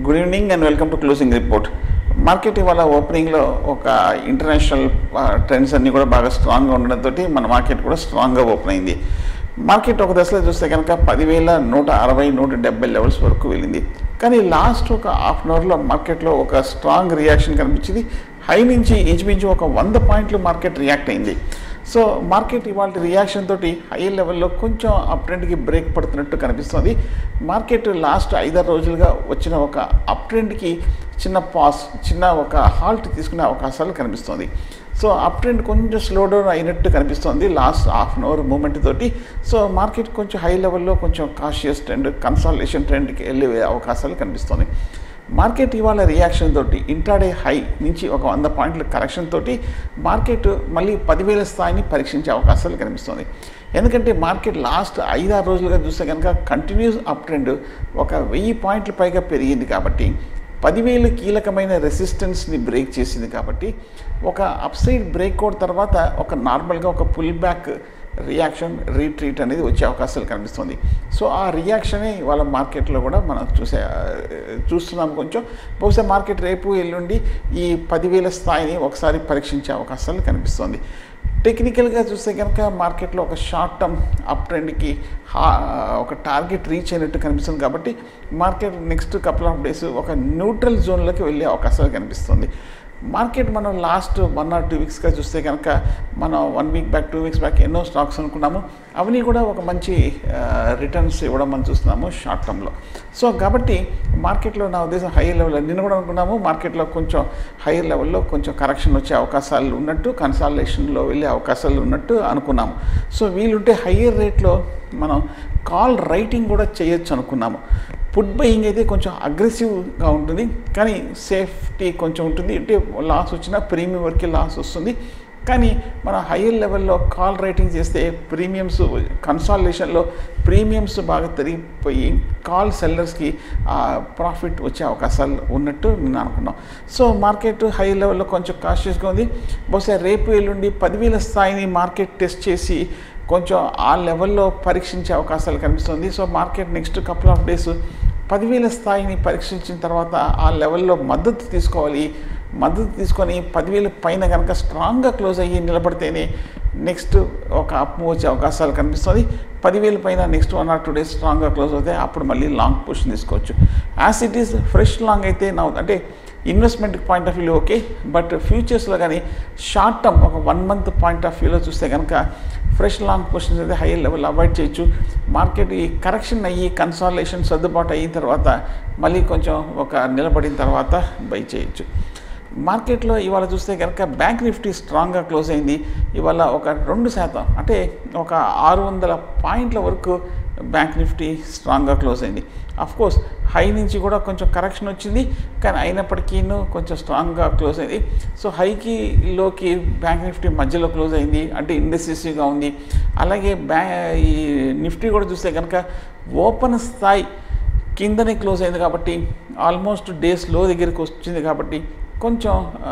good evening and welcome to closing report market ఇవాళ ఓపెనింగ్లో ఒక ఇంటర్నేషనల్ ట్రెండ్స్ అన్నీ కూడా బాగా స్ట్రాంగ్గా ఉండడంతో మన మార్కెట్ కూడా స్ట్రాంగ్గా ఓపెన్ అయింది మార్కెట్ ఒక దశలో చూస్తే కనుక పదివేల నూట అరవై నూట డెబ్బై లెవెల్స్ వరకు వెళ్ళింది కానీ లాస్ట్ ఒక హాఫ్ అన్ అవర్లో మార్కెట్లో ఒక స్ట్రాంగ్ రియాక్షన్ కనిపించింది హై నుంచి ఇంచుమించు ఒక వంద పాయింట్లు మార్కెట్ రియాక్ట్ అయింది సో మార్కెట్ ఇవాళ రియాక్షన్ తోటి హై లెవెల్లో కొంచెం అప్ ట్రెండ్కి బ్రేక్ పడుతున్నట్టు కనిపిస్తుంది మార్కెట్ లాస్ట్ ఐదారు రోజులుగా వచ్చిన ఒక అప్ ట్రెండ్కి చిన్న పాస్ చిన్న ఒక హాల్ట్ తీసుకునే అవకాశాలు కనిపిస్తుంది సో అప్ ట్రెండ్ కొంచెం స్లో డౌన్ అయినట్టు కనిపిస్తుంది last half an hour moment తోటి సో మార్కెట్ కొంచెం హై లెవెల్లో కొంచెం కాషియస్ ట్రెండ్ కన్సాలిడేషన్ ట్రెండ్కి వెళ్ళే అవకాశాలు కనిపిస్తుంది మార్కెట్ ఇవాళ రియాక్షన్ తోటి ఇంట్రాడే హై నుంచి ఒక వంద పాయింట్ల కరెక్షన్ తోటి మార్కెట్ మళ్ళీ పదివేల స్థాయిని పరీక్షించే అవకాశాలు కనిపిస్తుంది ఎందుకంటే మార్కెట్ లాస్ట్ ఐదారు రోజులుగా చూస్తే కనుక కంటిన్యూస్ అప్ ట్రెండ్ ఒక వెయ్యి పాయింట్ల పైగా పెరిగింది కాబట్టి పదివేలు కీలకమైన రెసిస్టెన్స్ని బ్రేక్ చేసింది కాబట్టి ఒక అప్సైడ్ బ్రేక్అవుట్ తర్వాత ఒక నార్మల్గా ఒక పుల్ బ్యాక్ రియాక్షన్ రీట్రీట్ అనేది వచ్చే అవకాశాలు కనిపిస్తుంది సో ఆ రియాక్షనే ఇవాళ మార్కెట్లో కూడా మనం చూసే చూస్తున్నాం కొంచెం బహుశా మార్కెట్ రేపు ఎల్లుండి ఈ పదివేల స్థాయిని ఒకసారి పరీక్షించే అవకాశాలు కనిపిస్తుంది టెక్నికల్గా చూస్తే కనుక మార్కెట్లో ఒక షార్ట్ టర్మ్ అప్ ట్రెండ్కి ఒక టార్గెట్ రీచ్ అయినట్టు కనిపిస్తుంది కాబట్టి market next couple of days ఒక న్యూట్రల్ జోన్లోకి వెళ్ళే అవకాశాలు కనిపిస్తుంది మార్కెట్ మనం లాస్ట్ వన్ ఆర్ టూ వీక్స్గా చూస్తే కనుక మనం one week back two weeks back ఎన్నో స్టాక్స్ అనుకున్నాము అవన్నీ కూడా ఒక మంచి రిటర్న్స్ ఇవ్వడం మనం చూస్తున్నాము షార్ట్ టర్మ్లో సో కాబట్టి మార్కెట్లో నా ఉద్దేశం హైయర్ లెవెల్ నిన్న కూడా అనుకున్నాము మార్కెట్లో కొంచెం హైయర్ లెవెల్లో కొంచెం కరెక్షన్ వచ్చే అవకాశాలు ఉన్నట్టు కన్సాలేషన్లో వెళ్ళే అవకాశాలు ఉన్నట్టు అనుకున్నాము సో వీలుంటే హయ్యర్ రేట్లో మనం కాల్ రైటింగ్ కూడా చేయొచ్చు అనుకున్నాము ఫుడ్ బయింగ్ అయితే కొంచెం అగ్రెసివ్గా ఉంటుంది కానీ సేఫ్టీ కొంచెం ఉంటుంది అంటే లాస్ వచ్చినా ప్రీమియం వరకు లాస్ వస్తుంది కానీ మన హయ్యర్ లెవెల్లో కాల్ రైటింగ్ చేస్తే ప్రీమియమ్స్ కన్సాలేషన్లో ప్రీమియమ్స్ బాగా తిరిగిపోయి కాల్ సెల్లర్స్కి ప్రాఫిట్ వచ్చే అవకాశాలు ఉన్నట్టు నేను అనుకున్నాం సో మార్కెట్ హై లెవెల్లో కొంచెం కాషియస్గా ఉంది బహుశా రేపు ఎల్లుండి పదివేల స్థాయిని మార్కెట్ టెస్ట్ చేసి కొంచెం ఆ లెవెల్లో పరీక్షించే అవకాశాలు కనిపిస్తుంది so market next couple of days పదివేల స్థాయిని పరీక్షించిన తర్వాత ఆ లెవెల్లో మద్దతు తీసుకోవాలి మద్దతు తీసుకొని పదివేల పైన కనుక స్ట్రాంగ్గా క్లోజ్ అయ్యి నిలబడితేనే నెక్స్ట్ ఒక అప్ వచ్చే అవకాశాలు కనిపిస్తుంది పదివేల పైన next one or two days స్ట్రాంగ్గా క్లోజ్ అవుతే అప్పుడు మళ్ళీ లాంగ్ పొజిషన్ తీసుకోవచ్చు as it is fresh long అయితే నా అంటే ఇన్వెస్ట్మెంట్ పాయింట్ ఆఫ్ వ్యూలో ఓకే బట్ ఫ్యూచర్స్లో కానీ షార్ట్ టర్మ్ ఒక వన్ మంత్ పాయింట్ ఆఫ్ వ్యూలో చూస్తే కనుక ఫ్రెష్ లాంగ్ పొజిషన్స్ అయితే హైయర్ లెవెల్ అవాయిడ్ చేయొచ్చు మార్కెట్ ఈ కరెక్షన్ అయ్యి కన్సాలేషన్ సర్దుబాటు అయిన తర్వాత మళ్ళీ కొంచెం ఒక నిలబడిన తర్వాత బై చేయొచ్చు మార్కెట్లో ఇవాళ చూస్తే కనుక బ్యాంక్ నిఫ్టీ స్ట్రాంగ్గా క్లోజ్ అయింది ఇవాళ ఒక రెండు శాతం అంటే ఒక ఆరు వందల పాయింట్ల వరకు బ్యాంక్ నిఫ్టీ స్ట్రాంగ్గా క్లోజ్ అయింది కోర్స్ హై నుంచి కూడా కొంచెం కరెక్షన్ వచ్చింది కానీ అయినప్పటికీ కొంచెం స్ట్రాంగ్గా క్లోజ్ అయింది సో హైకి లోకి బ్యాంక్ నిఫ్టీ మధ్యలో క్లోజ్ అయింది అంటే ఇండెసిసివ్గా ఉంది అలాగే బ్యా ఈ నిఫ్టీ కూడా చూస్తే కనుక ఓపెన్ స్థాయి కిందనే క్లోజ్ అయింది కాబట్టి ఆల్మోస్ట్ డేస్ లో దగ్గరికి వచ్చింది కాబట్టి కొంచెం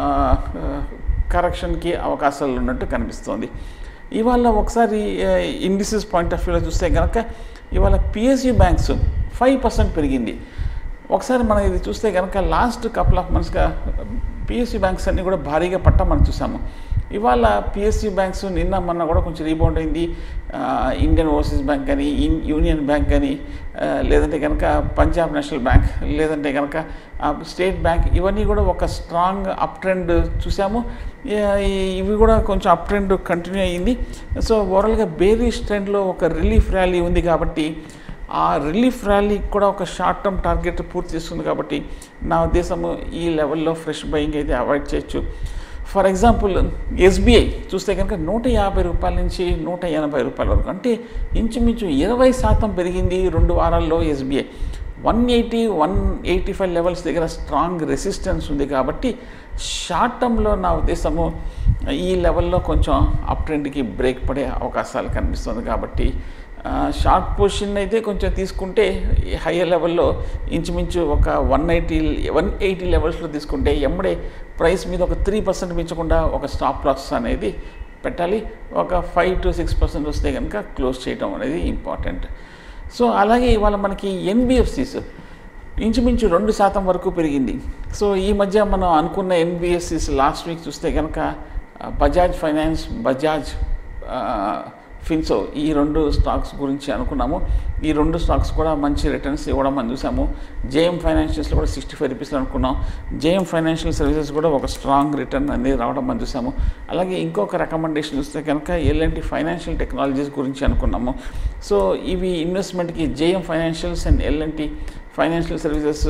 కరెక్షన్కి అవకాశాలు ఉన్నట్టు కనిపిస్తుంది ఇవాళ ఒకసారి ఇండిసిస్ పాయింట్ ఆఫ్ వ్యూలో చూస్తే కనుక ఇవాళ పిఎస్యు బ్యాంక్స్ ఫైవ్ పర్సెంట్ పెరిగింది ఒకసారి మనం ఇది చూస్తే కనుక లాస్ట్ కపుల్ ఆఫ్ మంత్స్గా పిఎస్యు బ్యాంక్స్ అన్నీ కూడా భారీగా పట్ట మనం చూసాము ఇవాళ పిఎస్యు బ్యాంక్స్ నిన్న మొన్న కూడా కొంచెం రీబౌండ్ అయింది ఇండియన్ ఓవర్సీస్ బ్యాంక్ కానీ యూనియన్ బ్యాంక్ కానీ లేదంటే కనుక పంజాబ్ నేషనల్ బ్యాంక్ లేదంటే కనుక స్టేట్ బ్యాంక్ ఇవన్నీ కూడా ఒక స్ట్రాంగ్ అప్ ట్రెండ్ చూసాము ఇవి కూడా కొంచెం అప్ ట్రెండ్ కంటిన్యూ అయ్యింది సో ఓవరాల్గా బేరీస్ ట్రెండ్లో ఒక రిలీఫ్ ర్యాలీ ఉంది కాబట్టి ఆ రిలీఫ్ ర్యాలీకి కూడా ఒక షార్ట్ టర్మ్ టార్గెట్ పూర్తి చేస్తుంది కాబట్టి నా ఉద్దేశము ఈ లెవెల్లో ఫ్రెష్ బయింగ్ అయితే అవాయిడ్ చేయొచ్చు ఫర్ ఎగ్జాంపుల్ ఎస్బీఐ చూస్తే కనుక నూట యాభై రూపాయల నుంచి నూట ఎనభై రూపాయల వరకు అంటే ఇంచుమించు ఇరవై శాతం పెరిగింది రెండు వారాల్లో SBI one eighty one eighty five levels దగ్గర స్ట్రాంగ్ రెసిస్టెన్స్ ఉంది కాబట్టి షార్ట్ టర్మ్లో నా ఉద్దేశము ఈ లెవెల్లో కొంచెం అప్ ట్రెండ్కి బ్రేక్ పడే అవకాశాలు కనిపిస్తుంది కాబట్టి షార్ట్ పొజిషన్ అయితే కొంచెం తీసుకుంటే హయ్యర్ లెవెల్లో ఇంచుమించు ఒక వన్ ఎయిటీ వన్ ఎయిటీ లెవెల్స్లో తీసుకుంటే ఎమ్మడే ప్రైస్ మీద ఒక త్రీ పర్సెంట్ మించకుండా ఒక స్టాప్ లాస్ అనేది పెట్టాలి ఒక ఫైవ్ టు సిక్స్ పర్సెంట్ వస్తే కనుక క్లోజ్ చేయడం అనేది ఇంపార్టెంట్ సో అలాగే ఇవాళ మనకి ఎన్బిఎఫ్సిస్ ఇంచుమించు రెండు శాతం వరకు పెరిగింది సో ఈ మధ్య మనం అనుకున్న ఎన్బిఎస్సిస్ లాస్ట్ వీక్ చూస్తే కనుక ఆ, బజాజ్ ఫైనాన్స్ బజాజ్ ఆ, ఫిన్సో ఈ రెండు స్టాక్స్ గురించి అనుకున్నాము ఈ రెండు స్టాక్స్ కూడా మంచి రిటర్న్స్ ఇవ్వడం మనం చూసాము జేఎం ఫైనాన్షియల్స్లో కూడా సిక్స్టీ ఫైవ్ రూపీస్లో అనుకున్నాం జేఎం ఫైనాన్షియల్ సర్వీసెస్ కూడా ఒక స్ట్రాంగ్ రిటర్న్ అనేది రావడం మనం చూసాము అలాగే ఇంకొక రికమెండేషన్ చూస్తే కనుక ఎల్ఎన్టీ ఫైనాన్షియల్ టెక్నాలజీస్ గురించి అనుకున్నాము సో ఇవి ఇన్వెస్ట్మెంట్కి JM financials and L and T financial services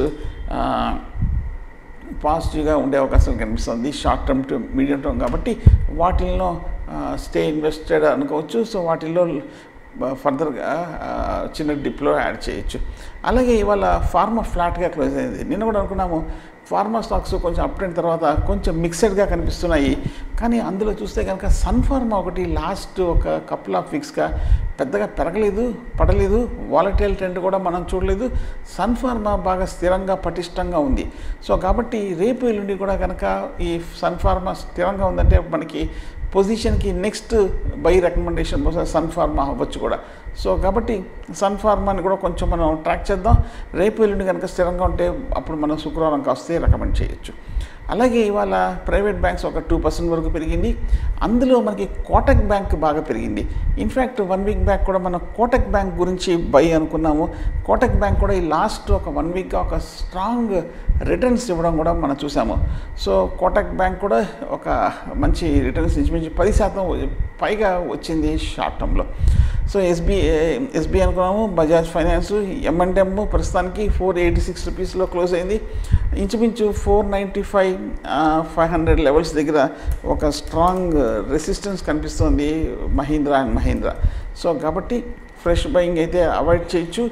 పాజిటివ్గా ఉండే అవకాశం కనిపిస్తుంది short term to medium term కాబట్టి వాటిల్లో స్టే ఇన్వెస్టెడ్ అనుకోవచ్చు సో వాటిల్లో ఫర్దర్గా చిన్న డిప్లో యాడ్ చేయొచ్చు అలాగే ఇవాళ ఫార్మా ఫ్లాట్గా క్లోజ్ అయింది నిన్న కూడా అనుకున్నాము ఫార్మా స్టాక్స్ కొంచెం అప్ అయిన తర్వాత కొంచెం మిక్సెడ్గా కనిపిస్తున్నాయి కానీ అందులో చూస్తే కనుక సన్ ఫార్మా ఒకటి లాస్ట్ ఒక కపుల్ ఆఫ్ వీక్స్గా పెద్దగా పెరగలేదు పడలేదు వాలటైల్ ట్రెండ్ కూడా మనం చూడలేదు సన్ ఫార్మా బాగా స్థిరంగా పటిష్టంగా ఉంది సో కాబట్టి రేపు ఎల్లుండి కూడా కనుక ఈ సన్ ఫార్మా స్థిరంగా ఉందంటే మనకి పొజిషన్కి నెక్స్ట్ బై రికమెండేషన్ బహుశా సన్ ఫార్మా అవ్వచ్చు కూడా సో కాబట్టి సన్ ఫార్మాని కూడా కొంచెం మనం ట్రాక్ చేద్దాం రేపు ఎల్లుండి కనుక స్థిరంగా ఉంటే అప్పుడు మనం శుక్రవారం కాస్తే రికమెండ్ చేయొచ్చు అలాగే ఇవాళ ప్రైవేట్ బ్యాంక్స్ ఒక టూ పర్సెంట్ వరకు పెరిగింది అందులో మనకి కోటక్ బ్యాంక్ బాగా పెరిగింది ఇన్ఫ్యాక్ట్ వన్ వీక్ బ్యాక్ కూడా మనం కోటక్ బ్యాంక్ గురించి బై అనుకున్నాము కోటక్ బ్యాంక్ కూడా ఈ లాస్ట్ ఒక వన్ వీక్గా ఒక స్ట్రాంగ్ రిటర్న్స్ ఇవ్వడం కూడా మనం చూసాము సో కోటక్ బ్యాంక్ కూడా ఒక మంచి రిటర్న్స్ ఇంచుమించు పది శాతం పైగా వచ్చింది షార్ట్ టర్మ్లో సో ఎస్బీ ఎస్బీ అనుకున్నాము బజాజ్ ఫైనాన్స్ ఎంఎండ్ఎమ్ ప్రస్తుతానికి ఫోర్ ఎయిటీ సిక్స్ రూపీస్లో క్లోజ్ అయింది ఇంచుమించు four ninety five five hundred levels దగ్గర ఒక స్ట్రాంగ్ రెసిస్టెన్స్ కనిపిస్తుంది మహీంద్రా అండ్ మహీంద్రా సో కాబట్టి ఫ్రెష్ బయింగ్ అయితే అవాయిడ్ చేయొచ్చు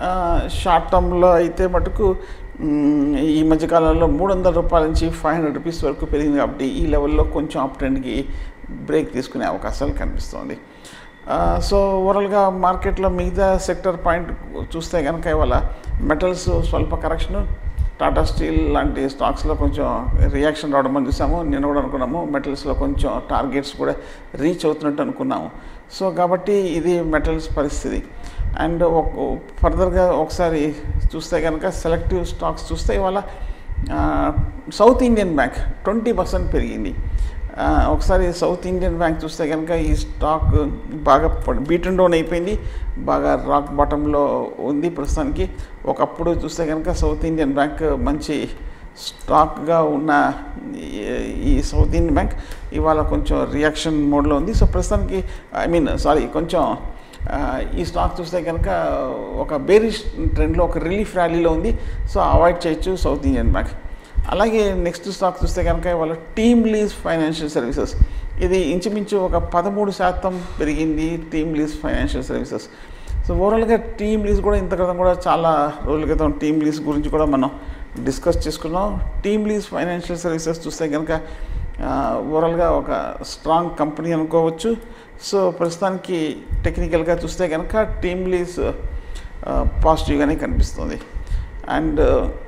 షార్ట్ టర్మ్లో అయితే మటుకు మ్, ఈ మధ్యకాలంలో మూడు వందల రూపాయల నుంచి ఫైవ్ హండ్రెడ్ రూపీస్ వరకు పెరిగింది కాబట్టి ఈ లెవెల్లో కొంచెం అప్ ట్రెండ్కి బ్రేక్ తీసుకునే అవకాశాలు కనిపిస్తుంది ఆ, సో ఓవరాల్గా మార్కెట్లో మిగతా సెక్టర్ పాయింట్ చూస్తే కనుక ఇవాళ మెటల్స్ స్వల్ప కరెక్షన్ టాటా స్టీల్ లాంటి స్టాక్స్లో కొంచెం రియాక్షన్ రావడం మనం చూసాము నిన్న కూడా అనుకున్నాము మెటల్స్లో కొంచెం టార్గెట్స్ కూడా రీచ్ అవుతున్నట్టు అనుకున్నాము సో కాబట్టి ఇది మెటల్స్ పరిస్థితి అండ్ ఫర్దర్గా ఒకసారి చూస్తే కనుక సెలెక్టివ్ స్టాక్స్ చూస్తే ఇవాళ ఆ, south Indian bank twenty percent పెరిగింది ఆ, ఒకసారి సౌత్ ఇండియన్ బ్యాంక్ చూస్తే కనుక ఈ స్టాక్ బాగా బీటన్ డౌన్ అయిపోయింది బాగా రాక్ బాటంలో ఉంది ప్రస్తుతానికి ఒకప్పుడు చూస్తే కనుక సౌత్ ఇండియన్ బ్యాంక్ మంచి స్టాక్గా ఉన్న ఈ- ఈ సౌత్ ఇండియన్ బ్యాంక్ ఇవాళ కొంచెం రియాక్షన్ మోడ్లో ఉంది సో ప్రస్తుతానికి ఐ మీన్ సారీ కొంచెం ఆ, ఈ స్టాక్ చూస్తే కనుక ఒక బేరిష్ ట్రెండ్లో ఒక రిలీఫ్ ర్యాలీలో ఉంది సో అవాయిడ్ చేయొచ్చు సౌత్ ఇండియన్ బ్యాంక్ అలాగే నెక్స్ట్ స్టాక్ చూస్తే కనుక ఇవాళ టీమ్ లీజ్ ఫైనాన్షియల్ సర్వీసెస్ ఇది ఇంచుమించు ఒక పదమూడు శాతం పెరిగింది team lease financial services so ఓవరాల్గా టీమ్ లీజ్ కూడా ఇంత క్రితం కూడా చాలా రోజుల క్రితం టీమ్ లీజ్ గురించి కూడా మనం డిస్కస్ చేసుకున్నాం టీమ్ లీజ్ ఫైనాన్షియల్ సర్వీసెస్ చూస్తే కనుక ఓవరాల్గా ఒక స్ట్రాంగ్ కంపెనీ అనుకోవచ్చు సో ప్రస్తుతానికి టెక్నికల్గా చూస్తే కనుక టీమ్ లీజ్ పాజిటివ్గానే కనిపిస్తుంది అండ్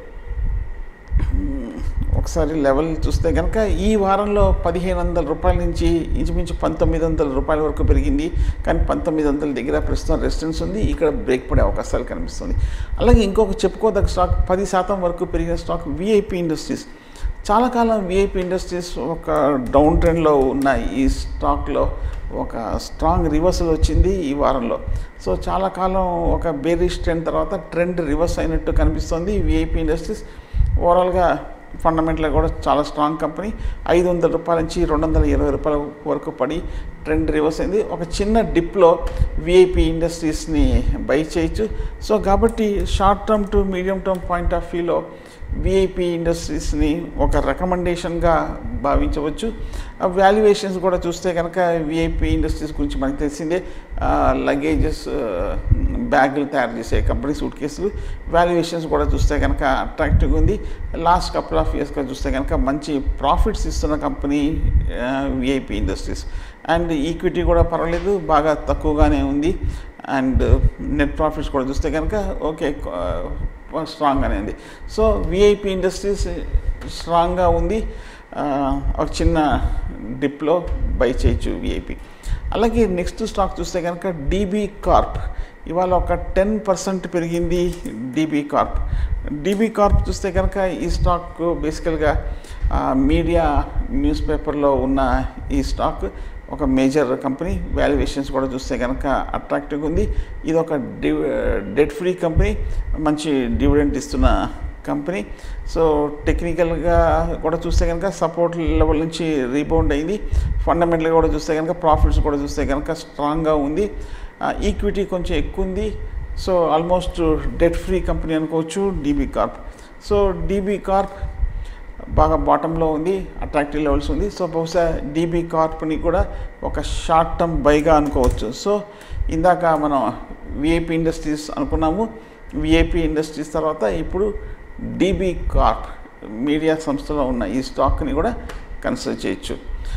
ఒకసారి లెవెల్ చూస్తే కనుక ఈ వారంలో పదిహేను వందల రూపాయల నుంచి ఇంచుమించు పంతొమ్మిది వందల రూపాయల వరకు పెరిగింది కానీ పంతొమ్మిది వందల దగ్గర ప్రస్తుతం రెసిస్టెన్స్ ఉంది ఇక్కడ బ్రేక్ పడే అవకాశాలు కనిపిస్తుంది అలాగే ఇంకొక చెప్పుకోదగ్గ స్టాక్ పది శాతం వరకు పెరిగిన స్టాక్ విఐపి ఇండస్ట్రీస్ చాలా కాలం విఐపి ఇండస్ట్రీస్ ఒక డౌన్ ట్రెండ్లో ఉన్న ఈ స్టాక్లో ఒక స్ట్రాంగ్ రివర్సల్ వచ్చింది ఈ వారంలో సో చాలా కాలం ఒక బేరిష్ ట్రెండ్ తర్వాత ట్రెండ్ రివర్స్ అయినట్టు కనిపిస్తుంది విఐపి ఇండస్ట్రీస్ ఓవరాల్గా ఫండమెంటల్గా కూడా చాలా స్ట్రాంగ్ కంపెనీ ఐదు వందల రూపాయల నుంచి రెండు వందల ఇరవై రూపాయల వరకు పడి ట్రెండ్ రివర్స్ అయింది ఒక చిన్న డిప్లో విఐపి ఇండస్ట్రీస్ని బై చేయొచ్చు సో కాబట్టి short term to medium term point of వ్యూలో విఐపి ఇండస్ట్రీస్ని ఒక రికమెండేషన్గా భావించవచ్చు ఆ వాల్యుయేషన్స్ కూడా చూస్తే కనుక విఐపి ఇండస్ట్రీస్ గురించి మనకు తెలిసిందే లగేజెస్ బ్యాగులు తయారు చేసే కంపెనీ సూట్ కేసులు వాల్యుయేషన్స్ కూడా చూస్తే కనుక అట్రాక్టివ్గా ఉంది లాస్ట్ కపుల్ ఆఫ్ ఇయర్స్గా చూస్తే కనుక మంచి ప్రాఫిట్స్ ఇస్తున్న company VIP industries and equity కూడా పర్వాలేదు బాగా తక్కువగానే ఉంది అండ్ నెట్ ప్రాఫిట్స్ కూడా చూస్తే కనుక ఓకే స్ట్రాంగ్గానే ఉంది సో విఐపి ఇండస్ట్రీస్ స్ట్రాంగ్గా ఉంది ఆ, ఒక చిన్న డిప్లో బై చేయొచ్చు విఐపి అలాగే నెక్స్ట్ స్టాక్ చూస్తే కనుక డీబీ కార్ప్ ఇవాళ ఒక టెన్ పర్సెంట్ పెరిగింది డీబీ కార్ప్ డీబీ కార్ప్ చూస్తే కనుక ఈ స్టాక్ బేసికల్గా మీడియా న్యూస్ పేపర్లో ఉన్న ఈ స్టాక్ ఒక మేజర్ కంపెనీ వాల్యుయేషన్స్ కూడా చూస్తే కనుక అట్రాక్టివ్గా ఉంది ఇది ఒక డి డెట్ ఫ్రీ కంపెనీ మంచి డివిడెంట్ ఇస్తున్న కంపెనీ సో టెక్నికల్గా కూడా చూస్తే కనుక సపోర్ట్ లెవెల్ నుంచి రీబౌండ్ అయింది ఫండమెంటల్గా కూడా చూస్తే కనుక ప్రాఫిట్స్ కూడా చూస్తే కనుక స్ట్రాంగ్గా ఉంది ఈక్విటీ కొంచెం ఎక్కువ ఉంది so almost debt free company అనుకోవచ్చు DB Corp so DB Corp బాగా బాటంలో ఉంది అట్రాక్టివ్ లెవెల్స్ ఉంది సో బహుశా డీబీ కార్ప్ని కూడా ఒక షార్ట్ టర్మ్ బైగా అనుకోవచ్చు సో ఇందాక మనం విఐపి ఇండస్ట్రీస్ అనుకున్నాము విఐపి ఇండస్ట్రీస్ తర్వాత ఇప్పుడు డీబీ కార్ప్ మీడియా సంస్థలో ఉన్న ఈ స్టాక్ని కూడా కన్సిడర్ చేయొచ్చు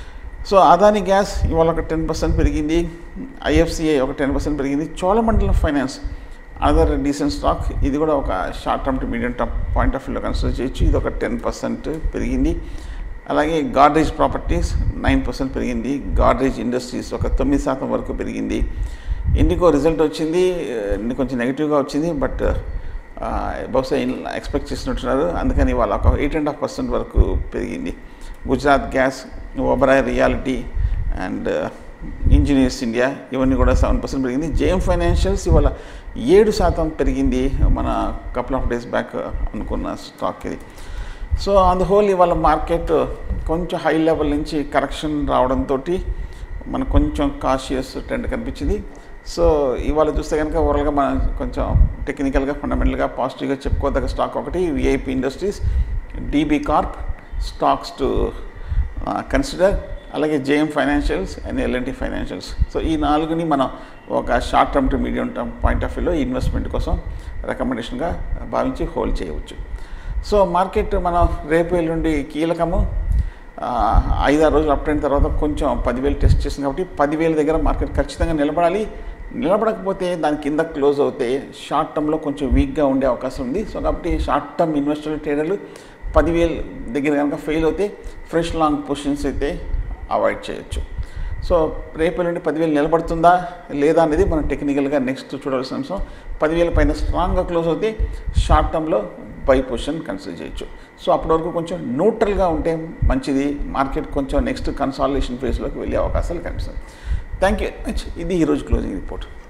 సో అదాని గ్యాస్ ఇవాళ ఒక టెన్ పర్సెంట్ పెరిగింది ఐఎఫ్సిఐ ఒక టెన్ పర్సెంట్ పెరిగింది Cholamandalam finance other decent stock ఇది కూడా ఒక short term to medium term point of వ్యూలో కన్సిడర్ చేయొచ్చు ఇది ఒక టెన్ పర్సెంట్ పెరిగింది అలాగే గాడ్రేజ్ ప్రాపర్టీస్ నైన్ పర్సెంట్ పెరిగింది గాడ్రేజ్ ఇండస్ట్రీస్ ఒక తొమ్మిది శాతం వరకు పెరిగింది ఇండికో రిజల్ట్ వచ్చింది ఆ, కొంచెం నెగిటివ్గా వచ్చింది బట్ ఆ, బహుశా ఎక్స్పెక్ట్ చేసినట్టున్నారు అందుకని వాళ్ళ ఒక ఎయిట్ అండ్ హాఫ్ పర్సెంట్ వరకు పెరిగింది Gujarat gas Oberoi realty and engineers India ఇవన్నీ కూడా సెవెన్ పర్సెంట్ పెరిగింది జేఎం ఫైనాన్షియల్స్ ఇవాళ ఏడు శాతం పెరిగింది మన కపుల్ ఆఫ్ డేస్ బ్యాక్ అనుకున్న స్టాక్ ఇది సో ఆన్ ద హోల్ ఇవాళ మార్కెట్ కొంచెం హై లెవెల్ నుంచి కరెక్షన్ రావడంతో మనకు కొంచెం కాషియస్ ట్రెండ్ కనిపించింది సో ఇవాళ చూస్తే కనుక ఓవరాల్గా మనం కొంచెం టెక్నికల్గా ఫండమెంటల్గా పాజిటివ్గా చెప్పుకోదగ్గ స్టాక్ ఒకటి VIP industries DB Corp stocks to consider అలాగే JM financials and L and T financials so ఈ నాలుగుని మనం ఒక short term to medium term point of వ్యూలో ఇన్వెస్ట్మెంట్ కోసం రికమెండేషన్గా భావించి హోల్డ్ చేయవచ్చు సో మార్కెట్ మనం రేపు ఎల్లుండి కీలకము ఆ, ఐదారు రోజులు అప్ అయిన తర్వాత కొంచెం పదివేలు టెస్ట్ చేసింది కాబట్టి పదివేల దగ్గర మార్కెట్ ఖచ్చితంగా నిలబడాలి నిలబడకపోతే దాని కింద క్లోజ్ అవుతే షార్ట్ టర్మ్లో కొంచెం వీక్గా ఉండే అవకాశం ఉంది సో కాబట్టి షార్ట్ టర్మ్ ఇన్వెస్టర్ ట్రేడర్లు పదివేలు దగ్గర కనుక ఫెయిల్ అవుతే ఫ్రెష్ లాంగ్ పొజిషన్స్ అయితే అవాయిడ్ చేయొచ్చు సో రేపు ఎల్లుండి పదివేలు నిలబడుతుందా లేదా అనేది మనం టెక్నికల్గా నెక్స్ట్ చూడాల్సిన అంశం పదివేల పైన స్ట్రాంగ్గా క్లోజ్ అవుతే షార్ట్ టర్మ్లో బై పొజిషన్ కన్సిడర్ చేయొచ్చు సో అప్పటి వరకు కొంచెం న్యూట్రల్గా ఉంటే మంచిది మార్కెట్ కొంచెం నెక్స్ట్ కన్సాలిడేషన్ ఫేజ్లోకి వెళ్ళే అవకాశాలు కనిపిస్తుంది థ్యాంక్ యూ ఇది ఈరోజు క్లోజింగ్ రిపోర్ట్